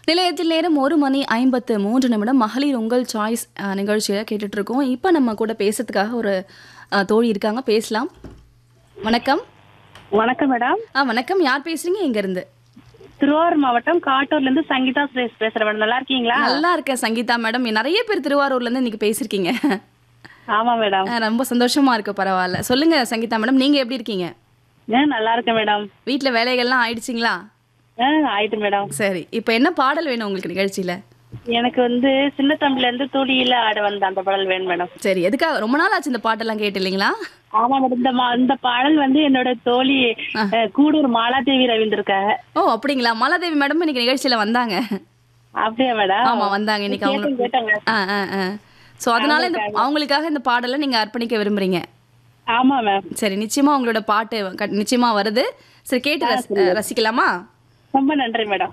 நிலையத்தில் நேரம் ஒரு மணி ஐம்பத்து மூன்று நிமிடம் மகளிர் உங்கள் சாய்ஸ் நிகழ்ச்சியை கேட்டுட்டு இருக்கோம் இப்போ நம்ம கூட பேசுறதுக்காக ஒரு அஹ், தோழி இருக்காங்க பேசலாம் வணக்கம் வணக்கம் மேடம் ஆ வணக்கம் யார் பேசுறீங்க எங்க இருந்து திருவாரூர் மாவட்டம் காட்டூர்ல இருந்து சங்கீதா சுரேஷ் பேசுறேன் மேடம் நல்லா இருக்கீங்களா நல்லா இருக்கேன் சங்கீதா மேடம் நிறைய பேர் திருவாரூர்ல இருந்து இன்னைக்கு பேசியிருக்கீங்க ஆமா மேடம் அஹ், ரொம்ப சந்தோஷமா இருக்கு பரவாயில்ல சொல்லுங்க சங்கீதா மேடம் நீங்க எப்படி இருக்கீங்க ஆ, நல்லா இருக்கேன் மேடம் வீட்ல வேலைகள்லாம் ஆயிடுச்சிங்களா ஆ, ஆயிட்டு மேடம் சரி இப்போ என்ன பாடல் வேணும் உங்களுக்கு நிகழ்ச்சியில எனக்கு வந்து சின்ன தம்பில இருந்து துடியில ஆட வந்த அந்த பாடல் வேணும் மேடம் சரி எதுக்காக ரொம்ப நாள் ஆச்சு இந்த பாட்டெல்லாம் கேட்டு இல்லைங்களா ஆமா மேடம் இந்த மா- இந்த பாடல் வந்து என்னோட தோழி அஹ், கூடூர் மாலாதேவி ரவீந்திருக்காங்க ஓ அப்படிங்களா மாலாதேவி மேடம் இன்னைக்கு நிகழ்ச்சியில வந்தாங்க அப்படியா மேடம் ஆமா வந்தாங்க இன்னைக்கு அவங்க கேட்டேன், கேட்டேங்க ஆ ஆ ஆ ஸோ அதனால இந்த அவங்களுக்காக இந்த பாடலை நீங்க அர்ப்பணிக்க விரும்புறீங்க ஆமா மேம் சரி நிச்சயமா உங்களோட பாட்டு க- நிச்சயமா வருது சரி கேட்டு ரசி- ரசிக்கலாமா ரொம்ப நன்றி மேடம்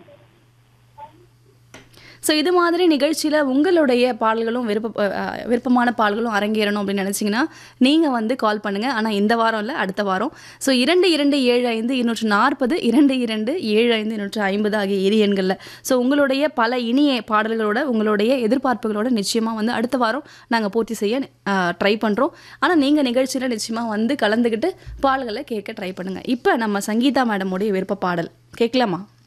ஸோ இது மாதிரி நிகழ்ச்சியில் உங்களுடைய பாடல்களும் விருப்ப அஹ், விருப்பமான பாடல்களும் அரங்கேறணும் அப்படின்னு நினச்சிங்கன்னா நீங்கள் வந்து கால் பண்ணுங்கள் ஆனால் இந்த வாரம் இல்லை அடுத்த வாரம் ஸோ இரண்டு இரண்டு ஏழு ஐந்து இருநூற்று நாற்பது இரண்டு இரண்டு ஏழு ஐந்து இருநூற்று ஐம்பது ஆகிய இரு எண்களில் ஸோ உங்களுடைய பல இனிய பாடல்களோட உங்களுடைய எதிர்பார்ப்புகளோட நிச்சயமாக வந்து அடுத்த வாரம் நாங்கள் பூர்த்தி செய்ய ட்ரை பண்ணுறோம் ஆனால் நீங்கள் நிகழ்ச்சியில் நிச்சயமாக வந்து கலந்துக்கிட்டு பாடல்களை கேட்க ட்ரை பண்ணுங்கள் இப்போ நம்ம சங்கீதா மேடமுடைய விருப்ப பாடல் கேட்கலாமா